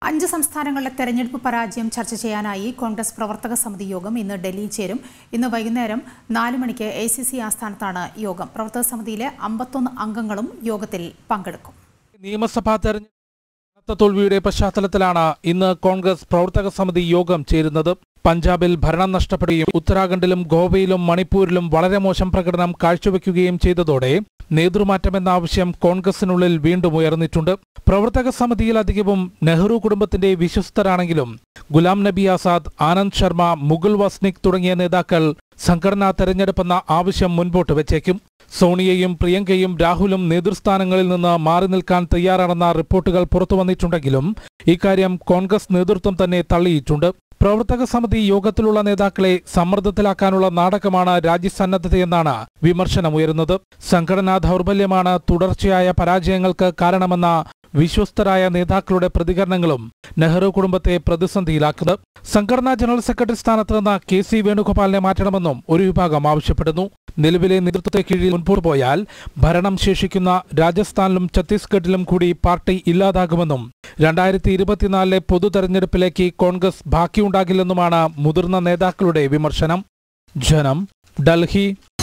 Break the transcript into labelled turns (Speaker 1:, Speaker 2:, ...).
Speaker 1: അഞ്ച് സംസ്ഥാനങ്ങളിലെ തെരഞ്ഞെടുപ്പ് പരാജയം ചർച്ച ചെയ്യാനായി കോൺഗ്രസ് പ്രവർത്തക സമിതി യോഗം ഇന്ന് ഡൽഹിയിൽ ചേരും ഇന്ന് വൈകുന്നേരം നാല് മണിക്ക് എ സി സി ആസ്ഥാനത്താണ് യോഗം പ്രവർത്തക സമിതിയിലെ അമ്പത്തൊന്ന് അംഗങ്ങളും യോഗത്തിൽ പങ്കെടുക്കും
Speaker 2: നിയമസഭാ തെരഞ്ഞെടുപ്പ് കനത്ത തോൽവിയുടെ പശ്ചാത്തലത്തിലാണ് ഇന്ന് കോൺഗ്രസ് പ്രവർത്തക സമിതി യോഗം ചേരുന്നത് പഞ്ചാബിൽ ഭരണം നഷ്ടപ്പെടുകയും ഉത്തരാഖണ്ഡിലും ഗോവയിലും മണിപ്പൂരിലും വളരെ മോശം പ്രകടനം കാഴ്ചവെക്കുകയും ചെയ്തതോടെ നേതൃമാറ്റമെന്ന ആവശ്യം കോൺഗ്രസിനുള്ളിൽ വീണ്ടും ഉയർന്നിട്ടുണ്ട് പ്രവർത്തക സമിതിയിലധികവും നെഹ്റു കുടുംബത്തിന്റെ വിശ്വസ്തരാണെങ്കിലും ഗുലാം നബി ആസാദ് ആനന്ദ് ശർമ്മ മുകുൾ വസ്നിക് തുടങ്ങിയ നേതാക്കൾ സംഘടനാ തെരഞ്ഞെടുപ്പെന്ന ആവശ്യം മുൻപോട്ട് വെച്ചേക്കും സോണിയയും പ്രിയങ്കയും രാഹുലും നേതൃസ്ഥാനങ്ങളിൽ നിന്ന് മാറി നിൽക്കാൻ തയ്യാറാണെന്ന റിപ്പോർട്ടുകൾ പുറത്തുവന്നിട്ടുണ്ടെങ്കിലും ഇക്കാര്യം കോൺഗ്രസ് നേതൃത്വം തന്നെ തള്ളിയിട്ടുണ്ട് പ്രവർത്തക സമിതി യോഗത്തിലുള്ള നേതാക്കളെ സമ്മർദ്ദത്തിലാക്കാനുള്ള നാടകമാണ് രാജ്യസന്നദ്ധതയെന്നാണ് വിമർശനമുയരുന്നത് സംഘടനാ ദൗർബല്യമാണ് തുടർച്ചയായ പരാജയങ്ങൾക്ക് കാരണമെന്ന വിശ്വസ്തരായ നേതാക്കളുടെ പ്രതികരണങ്ങളും നെഹ്റു കുടുംബത്തെ പ്രതിസന്ധിയിലാക്കുന്നത് സംഘടനാ ജനറൽ സെക്രട്ടറി സ്ഥാനത്ത് നിന്ന് കെ സി വേണുഗോപാലിനെ മാറ്റണമെന്നും ഒരു വിഭാഗം ആവശ്യപ്പെടുന്നു നിലവിലെ നേതൃത്വത്തെ കീഴിൽ മുൻപോട്ട് പോയാൽ ഭരണം ശേഷിക്കുന്ന രാജസ്ഥാനിലും ഛത്തീസ്ഗഡിലും കൂടി പാർട്ടി ഇല്ലാതാകുമെന്നും രണ്ടായിരത്തി ഇരുപത്തിനാലിലെ പൊതു തെരഞ്ഞെടുപ്പിലേക്ക് കോൺഗ്രസ് ബാക്കിയുണ്ടാകില്ലെന്നുമാണ് മുതിർന്ന നേതാക്കളുടെ വിമർശനം ജനം ഡൽഹി